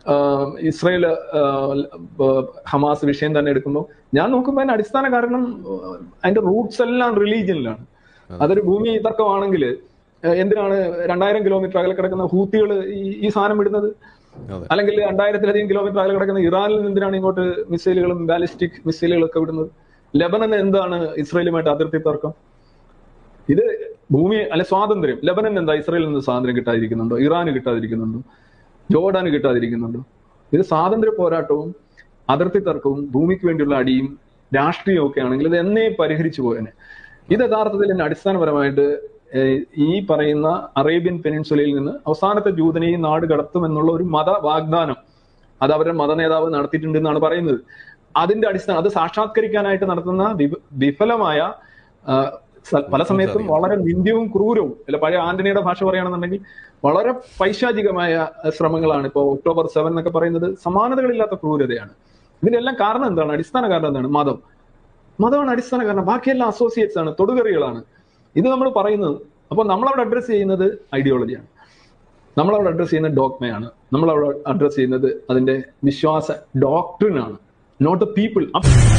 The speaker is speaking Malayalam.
ആഹ് ഇസ്രയേൽ ആഹ് ബ- ഹമാസ് വിഷയം തന്നെ എടുക്കുമ്പോൾ ഞാൻ നോക്കുമ്പോൾ അതിന്റെ അടിസ്ഥാന കാരണം ആഹ് അതിന്റെ റൂട്ട്സ് എല്ലാം റിലീജിയനിലാണ് അതൊരു ഭൂമി തർക്കമാണെങ്കിൽ എന്തിനാണ് രണ്ടായിരം കിലോമീറ്റർ അകലെ കിടക്കുന്ന ഹൂത്തികൾ ഈ ഈ സാധനം വിടുന്നത് അതെ അല്ലെങ്കിൽ രണ്ടായിരത്തിലധികം കിലോമീറ്റർ അകലെ കിടക്കുന്ന ഇറാനിൽ നിന്ന് എന്തിനാണ് ഇങ്ങോട്ട് മിസൈലുകളും ബാലിസ്റ്റിക് മിസൈലുകളും ഒക്കെ വിടുന്നത് ലെബനൻ എന്താണ് ഇസ്രയേലുമായിട്ട് അതിർത്തി തർക്കം ഇത് ഭൂമി അല്ലെ സ്വാതന്ത്ര്യം ലെബനൻ എന്താ ഇസ്രയേലിൽ നിന്ന് സ്വാതന്ത്ര്യം കിട്ടാതിരിക്കുന്നുണ്ടോ ഇറാന് കിട്ടാതിരിക്കുന്നുണ്ടോ ജോർഡാന് കിട്ടാതിരിക്കുന്നുണ്ടോ ഇത് സ്വാതന്ത്ര്യ പോരാട്ടവും അതിർത്തി തർക്കവും ഭൂമിക്ക് വേണ്ടിയുള്ള അടിയും രാഷ്ട്രീയവും ഒക്കെ ആണെങ്കിൽ ഇത് എന്നേ പരിഹരിച്ചു പോയനെ ഇത് യഥാർത്ഥത്തിൽ എന്നെ അടിസ്ഥാനപരമായിട്ട് ഏഹ്, ഈ പറയുന്ന അറേബ്യൻ പെനിൻസുലയിൽ നിന്ന് അവസാനത്തെ ജൂതനെ ഈ നാട് കടത്തുമെന്നുള്ള ഒരു മത വാഗ്ദാനം അത് അവരുടെ മത നേതാവ് നടത്തിയിട്ടുണ്ട് എന്നാണ് പറയുന്നത് അതിന്റെ അടിസ്ഥാനം അത് സാക്ഷാത്കരിക്കാനായിട്ട് നടത്തുന്ന വിപ- വിഫലമായ ആ, സ- പല സമയത്തും വളരെ നിന്ദ്യവും ക്രൂരവും അല്ല പഴയ ആന്റണിയുടെ ഭാഷ പറയുകയാണെന്നുണ്ടെങ്കിൽ വളരെ പൈശാചികമായ അഹ്, ശ്രമങ്ങളാണ് ഇപ്പോൾ ഒക്ടോബർ സെവൻ എന്നൊക്കെ പറയുന്നത് സമാനതകളില്ലാത്ത ക്രൂരതയാണ് ഇതിനെല്ലാം കാരണം എന്താണ് അടിസ്ഥാന കാരണം എന്താണ് മതം മതമാണ് അടിസ്ഥാന കാരണം ബാക്കിയെല്ലാം അസോസിയേറ്റ്സ് ആണ് തൊടുകറികളാണ് ഇത് നമ്മൾ പറയുന്നത് അപ്പോൾ നമ്മളവിടെ അഡ്രസ്സ് ചെയ്യുന്നത് ഐഡിയോളജിയാണ് നമ്മളവിടെ അഡ്രസ്സ് ചെയ്യുന്നത് ഡോക്മയാണ് നമ്മളവിടെ അഡ്രസ്സ് ചെയ്യുന്നത് അതിന്റെ വിശ്വാസ ഡോക്ട്രിനാണ് നോട്ട് ദ പീപ്പിൾ